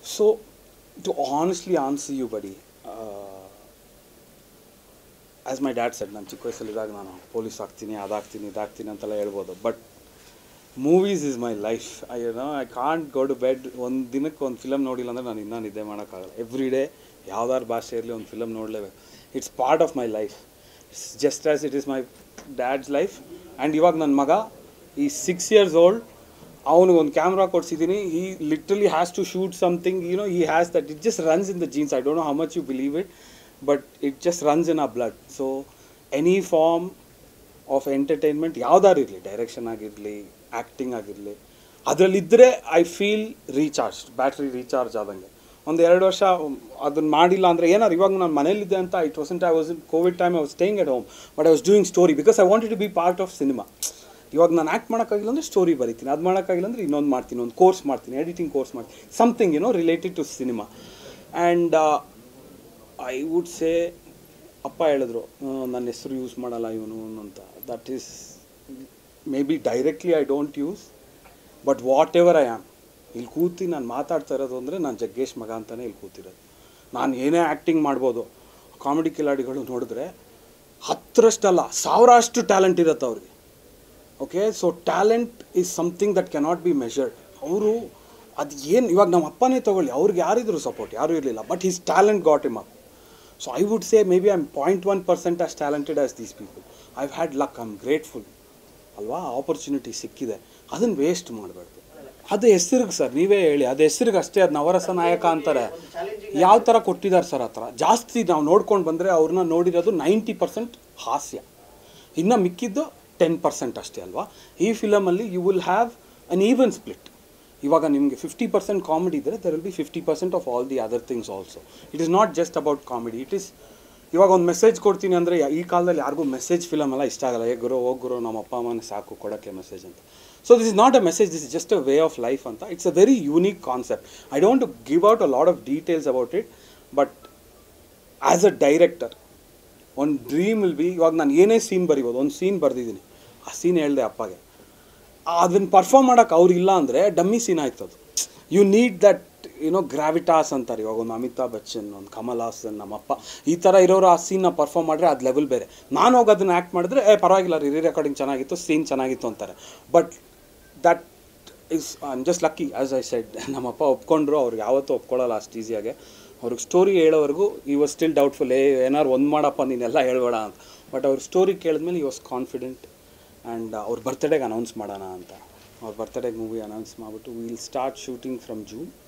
so to honestly answer you buddy as my dad said ನಾನು ಚಿಕ್ಕ ವಯಸ್ಸಲ್ಲಿದ್ದಾಗ ನಾನು police ಆಗ್ತೀನಿ ಅದಾಗ್ತೀನಿ ಇದಾಗ್ತೀನಿ ಅಂತೆಲ್ಲ ಹೇಳ್ಬೋದು but movies is my life I know I can't go to bed ಒಂದು ದಿನಕ್ಕೆ ಒಂದು ಫಿಲಮ್ ನೋಡಿಲ್ಲ ಅಂದರೆ ನಾನು ಇನ್ನೂ ನಿದ್ದೆ ಮಾಡೋಕ್ಕಾಗಲ್ಲ ಎವ್ರಿ ಡೇ ಯಾವ್ದಾದ್ರು ಭಾಷೆ ಇರಲಿ ಒಂದು ಫಿಲಮ್ ನೋಡಲೇಬೇಕು it's part of my life it's just as it is my dad's life and ಇವಾಗ ನನ್ನ ಮಗ ಈ ಸಿಕ್ಸ್ ಇಯರ್ಸ್ ಓಲ್ಡ್ ಅವನಿಗೆ ಒಂದು ಕ್ಯಾಮ್ರಾ ಕೊಡ್ಸಿದ್ದೀನಿ he literally has to shoot something you know he has that it just runs in the genes I don't know how much you believe it but it just runs in a blood so any form of entertainment ಯಾವ್ದಾರು ಇರಲಿ direction ಆಗಿರಲಿ acting ಆಗಿರಲಿ ಅದರಲ್ಲಿದ್ದರೆ I feel recharge battery recharge ಆದಂಗೆ ಒಂದು ಎರಡು ವರ್ಷ ಅದನ್ನ ಮಾಡಿಲ್ಲ ಅಂದರೆ ಏನಾರು ಇವಾಗ ನಾನು ಮನೇಲಿದ್ದೆ ಅಂತ it wasn't I was Covid time I was staying at home but I was doing story because I wanted to be part of cinema ಇವಾಗ ನಾನು ಆ್ಯಕ್ಟ್ ಮಾಡೋಕ್ಕಾಗಿಲ್ಲ ಅಂದರೆ ಸ್ಟೋರಿ ಬರಿತೀನಿ ಅದು ಮಾಡೋಕ್ಕಾಗಿಲ್ಲ ಅಂದರೆ ಇನ್ನೊಂದು ಮಾಡ್ತೀನಿ ಒಂದು ಕೋರ್ಸ್ ಮಾಡ್ತೀನಿ ಎಡಿಟಿಂಗ್ ಕೋರ್ಸ್ ಮಾಡ್ತೀನಿ ಸಮಥಿಂಗ್ ಏನೋ related to cinema and I would say ಅಪ್ಪ ಹೇಳಿದ್ರು ನನ್ನ ಹೆಸರು ಯೂಸ್ ಮಾಡಲ್ಲ ಇವನು ಅಂತ that is maybe directly I don't use but whatever I am ಇಲ್ಲಿ ಕೂತಿ ನಾನು ಮಾತಾಡ್ತಾ ಇರೋದು ಅಂದರೆ ನಾನು ಜಗ್ಗೇಶ್ ಮಗ ಅಂತಲೇ ಇಲ್ಲಿ ಕೂತಿರೋದು ನಾನು ಏನೇ ಆ್ಯಕ್ಟಿಂಗ್ ಮಾಡ್ಬೋದು ಕಾಮಿಡಿ ಕಿಲಾಡಿಗಳು ನೋಡಿದ್ರೆ ಹತ್ತರಷ್ಟಲ್ಲ ಸಾವಿರಷ್ಟು ಟ್ಯಾಲೆಂಟ್ ಇರುತ್ತೆ ಅವ್ರಿಗೆ okay so talent is something that cannot be measured ಅವರು ಅದು ಏನು ಇವಾಗ ನಮ್ಮ ಅಪ್ಪನೇ ತೊಗೊಳ್ಳಿ ಅವ್ರಿಗೆ ಯಾರಿದ್ರು ಸಪೋರ್ಟ್ ಯಾರೂ ಇರಲಿಲ್ಲ but his talent got him up so I would say maybe I am point one percent as talented as these people I had luck I am grateful ಅಲ್ವಾ ಆಪರ್ಚುನಿಟಿ ಸಿಕ್ಕಿದೆ ಅದನ್ನು ವೇಸ್ಟ್ ಮಾಡಬಾರ್ದು ಅದು ಹೆಸರಿಗೆ sir ನೀವೇ ಹೇಳಿ ಅದು ಹೆಸರಿಗೆ ಅಷ್ಟೇ ಅದು ನವರಸ ನಾಯಕ ಅಂತಾರೆ ಯಾವ ಥರ ಕೊಟ್ಟಿದ್ದಾರೆ ಸರ್ ಆ ಥರ ಜಾಸ್ತಿ ನಾವು ನೋಡ್ಕೊಂಡು ಬಂದರೆ ಅವ್ರನ್ನ ನೋಡಿರೋದು ನೈಂಟಿ ಪರ್ಸೆಂಟ್ ಹಾಸ್ಯ ಇನ್ನು ಮಿಕ್ಕಿದ್ದು ಟೆನ್ ಪರ್ಸೆಂಟ್ ಅಷ್ಟೇ ಅಲ್ವಾ ಈ ಫಿಲಮಲ್ಲಿ you will have an even split ಇವಾಗ ನಿಮಗೆ ಫಿಫ್ಟಿ ಪರ್ಸೆಂಟ್ ಕಾಮಿಡಿ ಇದ್ದರೆ there will be fifty percent of all the other things also it is not just about comedy it is ಇವಾಗ ಒಂದು ಮೆಸೇಜ್ ಕೊಡ್ತೀನಿ ಅಂದರೆ ಈ ಕಾಲದಲ್ಲಿ ಯಾರಿಗೂ ಮೆಸೇಜ್ ಫಿಲಮ್ ಎಲ್ಲ ಇಷ್ಟ ಆಗಲ್ಲ ಏ ಗುರು ಹೋಗಿ ಗುರು ನಮ್ಮ ಅಪ್ಪ ಅಮ್ಮನ ಸಾಕು ಕೊಡೋಕ್ಕೆ ಮೆಸೇಜ್ ಅಂತ so this is not a message this is just a way of life ಅಂತ it's a very unique concept I don't give out a lot of details about it but as a director ಒಂದು dream will be ಇವಾಗ ನಾನು ಏನೇ scene ಬರಿಬೋದು ಒಂದು scene ಬರೆದಿದ್ದೀನಿ ಆ scene ಹೇಳ್ದೆ ಅಪ್ಪಗೆ ಅದನ್ನು ಪರ್ಫಾರ್ಮ್ ಮಾಡೋಕೆ ಅವ್ರಿಲ್ಲ ಅಂದರೆ ಡಮ್ಮಿ ಸೀನ್ ಆಯ್ತು ಅದು ಯು ನೀಡ್ ದಟ್ ಏನೋ ಗ್ರಾವಿಟಾಸ್ ಅಂತಾರೆ ಇವಾಗ ಒಂದು ಅಮಿತಾಬ್ ಬಚ್ಚನ್ ಒಂದು ಕಮಲ್ ಹಾಸನ್ ನಮ್ಮಪ್ಪ ಈ ಥರ ಇರೋರು ಆ ಸೀನ್ನ ಪರ್ಫಾರ್ಮ್ ಮಾಡಿದ್ರೆ ಅದು ಲೆವೆಲ್ ಬೇರೆ ನಾನು ಹೋಗಿ ಅದನ್ನು ಆ್ಯಕ್ಟ್ ಮಾಡಿದ್ರೆ ಏ ಪರವಾಗಿಲ್ಲ ರೀ ರೆಕಾರ್ಡಿಂಗ್ ಚೆನ್ನಾಗಿತ್ತು ಸೀನ್ ಚೆನ್ನಾಗಿತ್ತು ಅಂತಾರೆ but that is I'm just lucky as I said ನಮ್ಮಪ್ಪ ಒಪ್ಕೊಂಡ್ರು ಅವ್ರಿಗೆ ಯಾವತ್ತೂ ಒಪ್ಕೊಳ್ಳಲ್ಲ ಅಷ್ಟು ಈಸಿಯಾಗೆ ಅವ್ರಿಗೆ ಸ್ಟೋರಿ ಹೇಳೋವರೆಗೂ ಈ ವಾಸ್ ಸ್ಟಿಲ್ ಡೌಟ್ಫುಲ್ ಏ ಏನಾರು ಒಂದು ಮಾಡಪ್ಪ ನೀನೆಲ್ಲ ಹೇಳ್ಬೇಡ ಅಂತ ಬಟ್ ಅವ್ರ ಸ್ಟೋರಿ ಕೇಳಿದ್ಮೇಲೆ ಈ ವಾಸ್ ಕಾನ್ಫಿಡೆಂಟ್ ಆ್ಯಂಡ್ ಅವ್ರ ಬರ್ತ್ಡೇಗೆ ಅನೌನ್ಸ್ ಮಾಡೋಣ ಅಂತ ಅವ್ರ ಬರ್ತ್ಡೇಗೆ ಮೂವಿ ಅನೌನ್ಸ್ ಮಾಡಿಬಿಟ್ಟು will start shooting from June